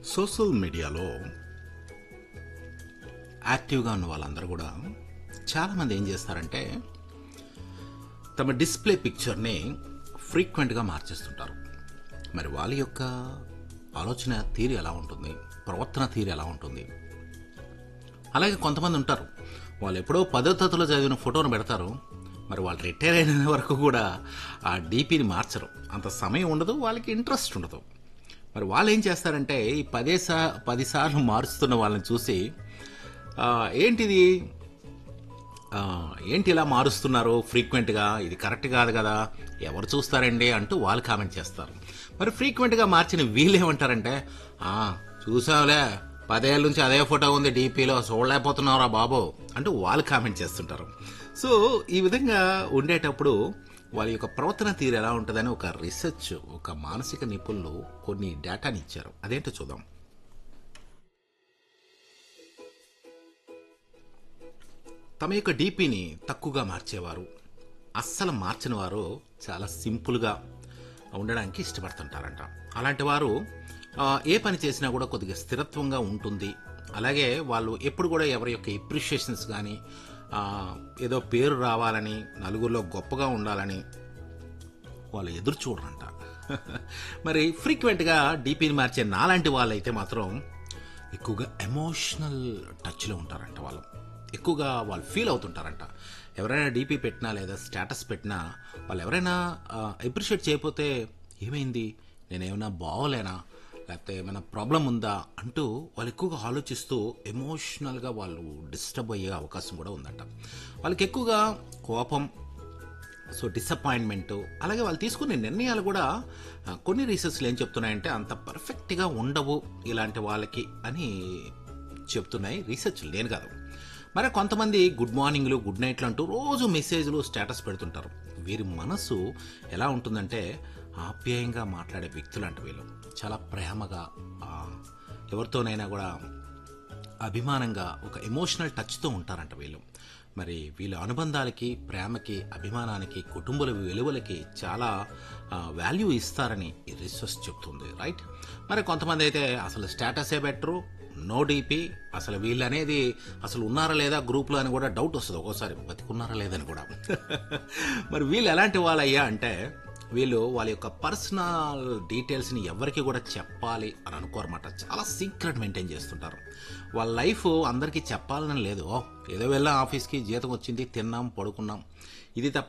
social మీడియాలో యాక్టివ్గా ఉన్న వాళ్ళందరూ కూడా చాలామంది ఏం చేస్తారంటే తమ డిస్ప్లే పిక్చర్ని ఫ్రీక్వెంట్గా మార్చేస్తుంటారు మరి వాళ్ళ యొక్క ఆలోచన తీరు ఎలా ఉంటుంది ప్రవర్తన తీరు ఎలా ఉంటుంది అలాగే కొంతమంది ఉంటారు వాళ్ళు ఎప్పుడో పదో తరగతిలో చదివిన ఫోటోను పెడతారు మరి వాళ్ళు రిటైర్ అయిన వరకు కూడా ఆ డీపీని మార్చరు అంత సమయం ఉండదు వాళ్ళకి ఇంట్రెస్ట్ ఉండదు మరి వాళ్ళు ఏం చేస్తారంటే ఈ పదే సా పదిసార్లు మారుస్తున్న వాళ్ళని చూసి "ఆ, ఏంటిది ఆ, ఏంటి ఇలా మారుస్తున్నారు ఫ్రీక్వెంట్గా ఇది కరెక్ట్ కాదు కదా ఎవరు చూస్తారండి అంటూ వాళ్ళు కామెంట్ చేస్తారు మరి ఫ్రీక్వెంట్గా మార్చిన వీళ్ళేమంటారంటే "ఆ, చూసావులే పదేళ్ళ నుంచి అదే ఫోటో ఉంది డీపీలో చూడలేకపోతున్నారా బాబు అంటూ వాళ్ళు కామెంట్ చేస్తుంటారు సో ఈ విధంగా ఉండేటప్పుడు వాళ్ళ యొక్క ప్రవర్తన తీరు ఎలా ఉంటుందని ఒక రీసెర్చ్ ఒక మానసిక నిపుణులు కొన్ని డేటాని ఇచ్చారు అదేంటో చూద్దాం తమ యొక్క డీపీని తక్కువగా మార్చేవారు అస్సలు మార్చని వారు చాలా సింపుల్గా ఉండడానికి ఇష్టపడుతుంటారంట అలాంటి వారు ఆ, ఏ పని చేసినా కూడా కొద్దిగా స్థిరత్వంగా ఉంటుంది అలాగే వాళ్ళు ఎప్పుడు కూడా ఎవరి యొక్క ఎప్రిషియేషన్స్ కానీ ఏదో పేరు రావాలని నలుగురిలో గొప్పగా ఉండాలని వాళ్ళు ఎదురు చూడరంట మరి ఫ్రీక్వెంట్గా డీపీని మార్చే నాలాంటి వాళ్ళైతే మాత్రం ఎక్కువగా ఎమోషనల్ టచ్లో ఉంటారంట వాళ్ళు ఎక్కువగా వాళ్ళు ఫీల్ అవుతుంటారంట ఎవరైనా డీపీ పెట్టినా లేదా స్టేటస్ పెట్టినా వాళ్ళు ఎవరైనా అప్రిషియేట్ చేయకపోతే ఏమైంది నేనేమైనా బాగోలేనా లేకపోతే ఏమైనా ప్రాబ్లం ఉందా అంటూ వాళ్ళు ఎక్కువగా ఆలోచిస్తూ ఎమోషనల్గా వాళ్ళు డిస్టర్బ్ అయ్యే అవకాశం కూడా ఉందంట వాళ్ళకి ఎక్కువగా కోపం సో డిసప్పాయింట్మెంట్ అలాగే వాళ్ళు తీసుకునే నిర్ణయాలు కూడా ఆ, కొన్ని రీసెర్చ్లు ఏం చెప్తున్నాయంటే అంత పర్ఫెక్ట్గా ఉండవు ఇలాంటి వాళ్ళకి అని చెప్తున్నాయి రీసెర్చ్లు నేను కాదు మరి కొంతమంది గుడ్ మార్నింగ్లు గుడ్ నైట్లు అంటూ రోజు మెసేజ్లు స్టేటస్ పెడుతుంటారు వీరి మనసు ఎలా ఉంటుందంటే ఆప్యాయంగా మాట్లాడే వ్యక్తులు అంటే వీళ్ళు చాలా ప్రేమగా ఆ, ఎవరితోనైనా కూడా అభిమానంగా ఒక ఎమోషనల్ టచ్తో ఉంటారంట వీళ్ళు మరి వీళ్ళ అనుబంధాలకి ప్రేమకి అభిమానానికి కుటుంబల విలువలకి చాలా వాల్యూ ఇస్తారని ఈ రీసెర్చ్ చెప్తుంది రైట్ మరి కొంతమంది అయితే అసలు స్టేటసే బెటరు నో డీపీ అసలు వీళ్ళు అనేది అసలు ఉన్నారా లేదా గ్రూప్లో అని కూడా డౌట్ వస్తుంది ఒక్కోసారి బతికున్నారా లేదని కూడా మరి వీళ్ళు ఎలాంటి వాళ్ళయ్యా అంటే వీళ్ళు వాళ్ళ యొక్క పర్సనల్ డీటెయిల్స్ని ఎవరికి కూడా చెప్పాలి అని అనుకోరన్నమాట చాలా సీక్రెట్ మెయింటైన్ చేస్తుంటారు వాళ్ళ లైఫ్ అందరికీ చెప్పాలని లేదు ఓ ఏదో వెళ్ళాం ఆఫీస్కి జీతం వచ్చింది తిన్నాం పడుకున్నాం ఇది తప్ప